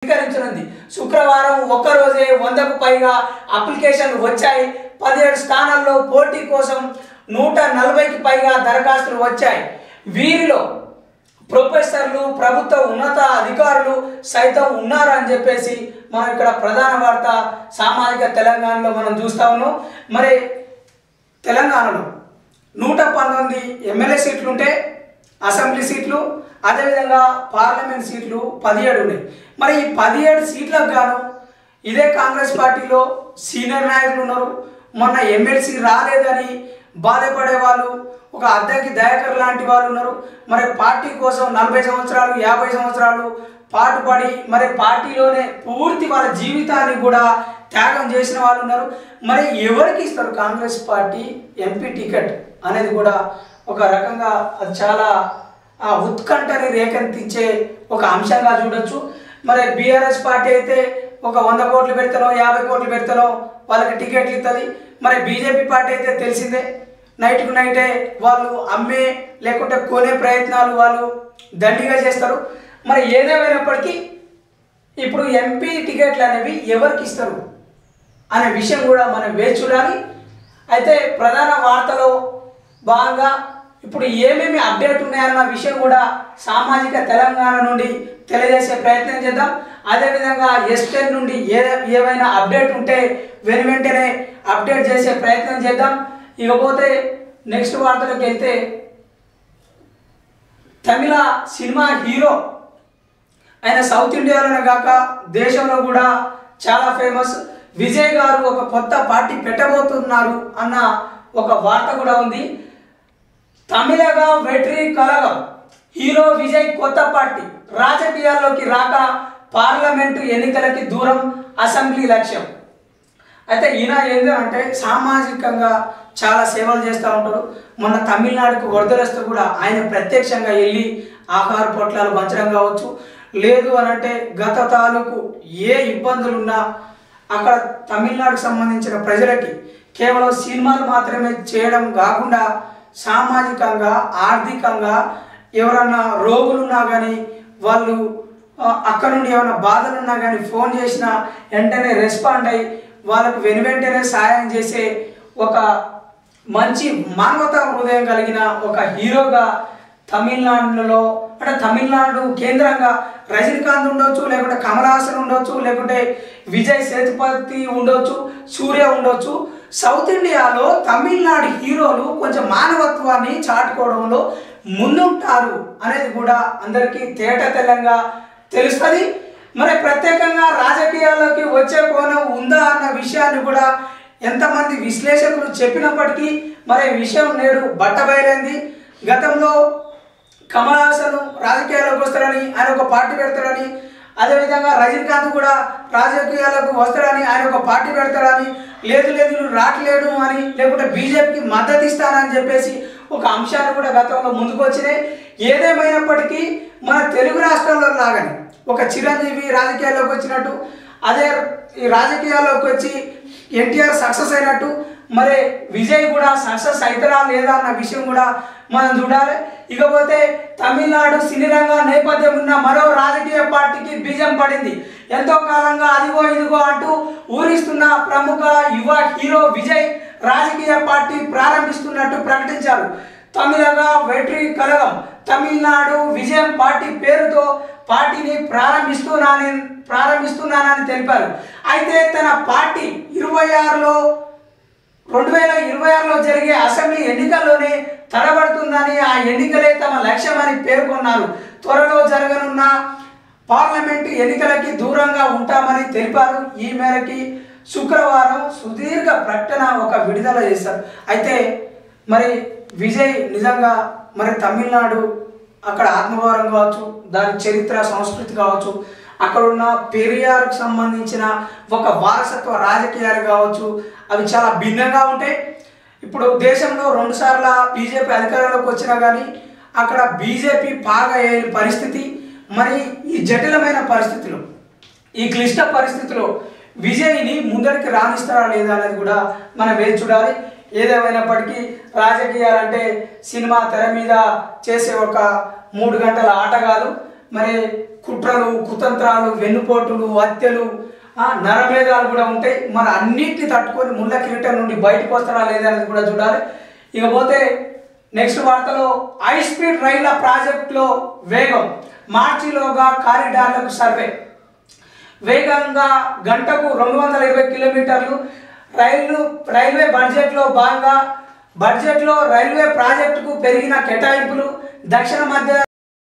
స్వీకరించనుంది శుక్రవారం ఒక్కరోజే వందకు పైగా అప్లికేషన్లు వచ్చాయి పదిహేడు స్థానాల్లో పోటీ కోసం నూట నలభైకి పైగా దరఖాస్తులు వచ్చాయి వీరిలో ప్రొఫెసర్లు ప్రభుత్వ ఉన్నత అధికారులు సైతం ఉన్నారు అని చెప్పేసి మనం ఇక్కడ ప్రధాన వార్త సామాజిక తెలంగాణలో మనం చూస్తా ఉన్నాం మరి తెలంగాణలో నూట పంతొమ్మిది ఎమ్మెల్యే సీట్లు ఉంటే అసెంబ్లీ సీట్లు అదేవిధంగా పార్లమెంట్ సీట్లు పదిహేడు ఉన్నాయి మరి ఈ పదిహేడు సీట్లకు గాను ఇదే కాంగ్రెస్ పార్టీలో సీనియర్ నాయకులు ఉన్నారు మొన్న ఎమ్మెల్సీ రాలేదని బాధపడే వాళ్ళు ఒక అద్దెకి దయాకర్ లాంటి వాళ్ళు ఉన్నారు మరి పార్టీ కోసం నలభై సంవత్సరాలు యాభై సంవత్సరాలు పాటుపడి మరి పార్టీలోనే పూర్తి వాళ్ళ జీవితాన్ని కూడా త్యాగం చేసిన వాళ్ళు ఉన్నారు మరి ఎవరికి ఇస్తారు కాంగ్రెస్ పార్టీ ఎంపీ టికెట్ అనేది కూడా ఒక రకంగా అది చాలా ఆ ఉత్కంఠని రేకెత్తించే ఒక అంశంగా చూడొచ్చు మరి బీఆర్ఎస్ పార్టీ అయితే ఒక వంద కోట్లు పెడతానో యాభై కోట్లు పెడతానో వాళ్ళకి టికెట్లు ఇస్తుంది మరి బీజేపీ పార్టీ అయితే తెలిసిందే నైట్కు నైటే వాళ్ళు అమ్మే లేకుంటే కొనే ప్రయత్నాలు వాళ్ళు దండిగా చేస్తారు మరి ఏదేమైనప్పటికీ ఇప్పుడు ఎంపీ టికెట్లు అనేవి ఎవరికి ఇస్తారు అనే విషయం కూడా మనం వేచి చూడాలి అయితే ప్రధాన వార్తలో భాగంగా ఇప్పుడు ఏమేమి అప్డేట్ ఉన్నాయన్న విషయం కూడా సామాజిక తెలంగాణ నుండి తెలియజేసే ప్రయత్నం చేద్దాం అదేవిధంగా ఎస్టెన్ నుండి ఏ ఏవైనా అప్డేట్ ఉంటే వెను వెంటనే అప్డేట్ చేసే ప్రయత్నం చేద్దాం ఇకపోతే నెక్స్ట్ వార్తలకు వెళ్తే తమిళ సినిమా హీరో ఆయన సౌత్ ఇండియాలోనే కాక దేశంలో కూడా చాలా ఫేమస్ విజయ్ గారు ఒక కొత్త పార్టీ పెట్టబోతున్నారు అన్న ఒక వార్త కూడా ఉంది తమిళగా వెట్రి కలగం హీరో విజయ్ కొత్త పార్టీ రాజకీయాల్లోకి రాక పార్లమెంటు ఎన్నికలకి దూరం అసెంబ్లీ లక్ష్యం అయితే ఈయన ఏంది అంటే సామాజికంగా చాలా సేవలు చేస్తూ ఉంటాడు మొన్న తమిళనాడుకు వరదలు వస్తే కూడా ఆయన ప్రత్యక్షంగా వెళ్ళి ఆహార పొట్లాలు పంచడం కావచ్చు లేదు అని అంటే గత తాలూకు ఏ ఇబ్బందులు ఉన్నా అక్కడ తమిళనాడుకు సంబంధించిన ప్రజలకి కేవలం సినిమాలు మాత్రమే చేయడం కాకుండా సామాజికంగా ఆర్థికంగా ఎవరన్నా రోగులున్నా కానీ వాళ్ళు ఆ, అక్కడ నుండి ఏమైనా బాధలు ఉన్నా కానీ ఫోన్ చేసినా వెంటనే రెస్పాండ్ అయ్యి వాళ్ళకు వెను వెంటనే సాయం చేసే ఒక మంచి మానవతా హృదయం కలిగిన ఒక హీరోగా తమిళనాడులో అంటే తమిళనాడు కేంద్రంగా రజనీకాంత్ ఉండొచ్చు లేకుంటే కమల్ హాసన్ ఉండొచ్చు లేకుంటే విజయ్ సేతుపతి ఉండొచ్చు సూర్య ఉండొచ్చు సౌత్ ఇండియాలో తమిళనాడు హీరోలు కొంచెం మానవత్వాన్ని చాటుకోవడంలో ముందుంటారు అనేది కూడా అందరికీ తేట తెల్లంగా తెలుస్తుంది మరి ప్రత్యేకంగా రాజకీయాల్లోకి వచ్చే కోణం ఉందా అన్న విషయాన్ని కూడా ఎంతమంది విశ్లేషకులు చెప్పినప్పటికీ మరి ఈ విషయం నేడు బట్టబయలైంది గతంలో కమల్ హాసన్ రాజకీయాల్లోకి వస్తాడని ఆయన ఒక పార్టీ పెడతాడని అదేవిధంగా రజనీకాంత్ కూడా రాజకీయాలకు వస్తాడని ఆయన ఒక పార్టీ పెడతాడని లేదు లేదు నువ్వు రావట్లేడు అని లేకుంటే బీజేపీకి మద్దతు ఇస్తానని చెప్పేసి ఒక అంశాలు కూడా గతంలో ముందుకు వచ్చినాయి ఏదేమైనప్పటికీ మన తెలుగు రాష్ట్రాల్లో లాగానే ఒక చిరంజీవి రాజకీయాల్లోకి వచ్చినట్టు అదే ఈ రాజకీయాల్లోకి వచ్చి ఎన్టీఆర్ సక్సెస్ అయినట్టు మరి విజయ్ కూడా సక్సెస్ అవుతారా లేదా అన్న విషయం కూడా మనం చూడాలి ఇకపోతే తమిళనాడు సినీ రంగ నేపథ్యం ఉన్న మరో రాజకీయ పార్టీకి బీజం పడింది ఎంతో కాలంగా అదిగో ఇదిగో అంటూ ఊరిస్తున్న ప్రముఖ యువ హీరో విజయ్ రాజకీయ పార్టీ ప్రారంభిస్తున్నట్టు ప్రకటించారు తమిళగా వెట్రి కలగం తమిళనాడు విజయం పార్టీ పేరుతో పార్టీని ప్రారంభిస్తున్నానని ప్రారంభిస్తున్నానని తెలిపారు అయితే తన పార్టీ ఇరవై ఆరులో రెండు వేల ఇరవై ఆరులో జరిగే అసెంబ్లీ ఎన్నికల్లోనే తడబడుతుందని ఆ ఎన్నికలే తమ లక్ష్యమని పేర్కొన్నారు త్వరలో జరగనున్న పార్లమెంటు ఎన్నికలకి దూరంగా ఉంటామని తెలిపారు ఈ మేరకి శుక్రవారం సుదీర్ఘ ప్రకటన ఒక విడుదల చేశారు అయితే మరి విజయ్ నిజంగా మరి తమిళనాడు అక్కడ ఆత్మగౌరవం కావచ్చు దాని చరిత్ర సంస్కృతి కావచ్చు అక్కడ ఉన్న పెరియార్కు సంబంధించిన ఒక వారసత్వ రాజకీయాలు కావచ్చు అవి చాలా భిన్నంగా ఉంటాయి ఇప్పుడు దేశంలో రెండు సార్ల బీజేపీ అధికారంలోకి వచ్చినా కానీ అక్కడ బీజేపీ పాగా అయ్యే పరిస్థితి మరి ఈ జటిలమైన పరిస్థితిలో ఈ క్లిష్ట పరిస్థితిలో విజయ్ని ముందరికి రాణిస్తారా లేదా అనేది కూడా మనం వేచి చూడాలి ఏదేమైనప్పటికీ రాజకీయాలంటే సినిమా తెర మీద చేసే ఒక మూడు గంటల ఆట కాదు మరి కుట్రలు కుతంత్రాలు వెన్నుపోటులు హత్యలు ఆ, నరమేధాలు కూడా ఉంటాయి మరి అన్నిటిని తట్టుకొని ముళ్ళ కిరీటం నుండి బయటకు వస్తారా లేదనేది కూడా చూడాలి ఇకపోతే నెక్స్ట్ వార్తలో హై స్పీడ్ రైళ్ల ప్రాజెక్టులో వేగం మార్చిలోగా కారిడార్లకు సర్వే వేగంగా గంటకు రెండు వందల ఇరవై కిలోమీటర్లు రైలు రైల్వే బడ్జెట్లో భాగంగా బడ్జెట్లో రైల్వే ప్రాజెక్టుకు పెరిగిన కేటాయింపులు దక్షిణ మధ్య